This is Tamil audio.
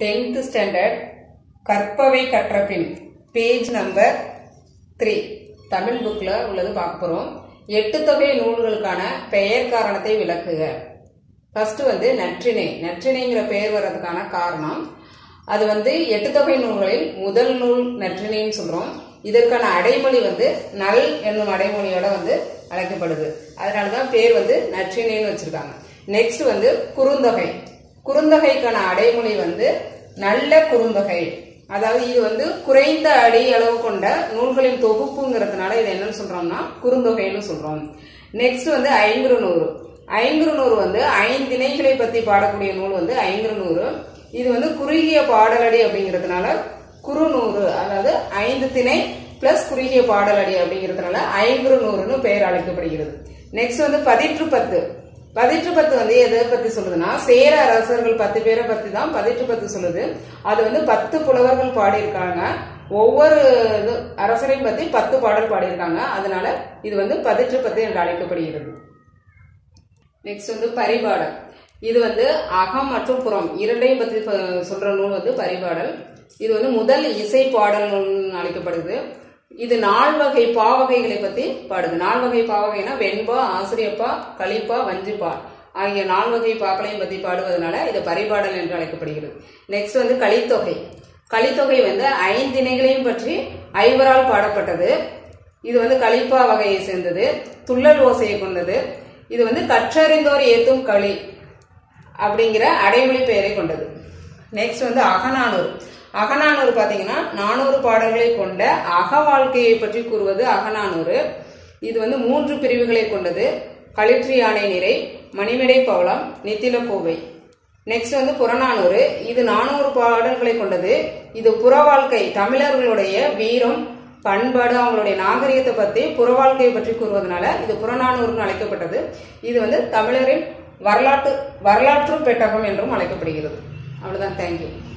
டென்த் ஸ்டாண்டர்ட் கற்பவை கற்றபின் பேஜ் நம்பர் த்ரீ தமிழ் புக்கில் உள்ளது பார்க்க போகிறோம் எட்டு தொகை நூல்களுக்கான பெயர் காரணத்தை விளக்குக ஃபர்ஸ்ட் வந்து நற்றிணை நற்றிணைங்கிற பெயர் வர்றதுக்கான காரணம் அது வந்து எட்டு தொகை நூல்களில் முதல் நூல் நற்றிணைன்னு சொல்றோம் இதற்கான அடைமொழி வந்து நல் என்னும் அடைமொழியோட வந்து அழைக்கப்படுது அதனாலதான் பேர் வந்து நற்றிணைன்னு வச்சிருக்காங்க நெக்ஸ்ட் வந்து குறுந்தொகை குறுந்தொகைக்கான அடைமொழி வந்து நல்ல குறுந்தொகை அதாவது இது வந்து குறைந்த அடி அளவு கொண்ட நூல்களின் தொகுப்புங்கிறதுனால இது என்னன்னு சொல்றோம்னா குறுந்தொகைன்னு சொல்றோம் நெக்ஸ்ட் வந்து ஐங்குறுநூறு ஐங்குறுநூறு வந்து ஐந்திணைகளை பத்தி பாடக்கூடிய நூல் வந்து ஐங்குறுநூறு இது வந்து குறுகிய பாடலடி அப்படிங்கிறதுனால குறுநூறு அதாவது ஐந்து திணை பிளஸ் குறுகிய பாடலடி அப்படிங்கிறதுனால ஐங்குறுநூறுன்னு பெயர் அழைக்கப்படுகிறது நெக்ஸ்ட் வந்து பதிற்று பத்து பதிற்று பத்து வந்து எதை பத்தி சொல்லுதுன்னா சேர அரசர்கள் பத்து பேரை பத்தி தான் பதிற்று பத்து சொல்லுது அது வந்து பத்து புலவர்கள் பாடியிருக்காங்க ஒவ்வொரு இது அரசரையும் பத்தி பத்து பாடல் பாடியிருக்காங்க அதனால இது வந்து பதிற்று பத்து என்று அழைக்கப்படுகிறது நெக்ஸ்ட் வந்து பரிபாடல் இது வந்து அகம் மற்றும் புறம் இரண்டையும் பத்தி ப- சொல்ற நூல் வந்து பரிபாடல் இது வந்து முதல் இசை பாடல் நூல்னு அழைக்கப்படுது இது நால்வகை பாவகைகளை பத்தி பாடுது நால்வகை பாவகைனா வெண்பா ஆசிரியப்பா களிப்பா வஞ்சிப்பா ஆகிய நால்வகை பாக்களையும் பத்தி பாடுவதனால இது பரிபாடல் என்று அழைக்கப்படுகிறது நெக்ஸ்ட் வந்து கலித்தொகை கலித்தொகை வந்து ஐந்திணைகளையும் பற்றி ஐவரால் பாடப்பட்டது இது வந்து கலிப்பா வகையை சேர்ந்தது துள்ளல் ஓசையை கொண்டது இது வந்து கற்றறிந்தோர் ஏத்தும் களி அப்படிங்கிற அடைமொழி பெயரை கொண்டது நெக்ஸ்ட் வந்து அகநானூறு அகநானூறு பாத்தீங்கன்னா நானூறு பாடல்களை கொண்ட அக வாழ்க்கையை பற்றி கூறுவது அகநானூறு இது வந்து மூன்று பிரிவுகளை கொண்டது களிற்று யானை நிறை மணிமடை பவளம் நித்தில கோவை நெக்ஸ்ட் வந்து புறநானூறு இது நானூறு பாடல்களை கொண்டது இது புற வாழ்க்கை தமிழர்களுடைய வீரம் பண்பாடு அவங்களுடைய நாகரிகத்தை பத்தி புற வாழ்க்கையை பற்றி கூறுவதனால இது புறநானூறுன்னு அழைக்கப்பட்டது இது வந்து தமிழரின் வரலாற்று வரலாற்று பெட்டகம் என்றும் அழைக்கப்படுகிறது அவ்வளவுதான் தேங்க்யூ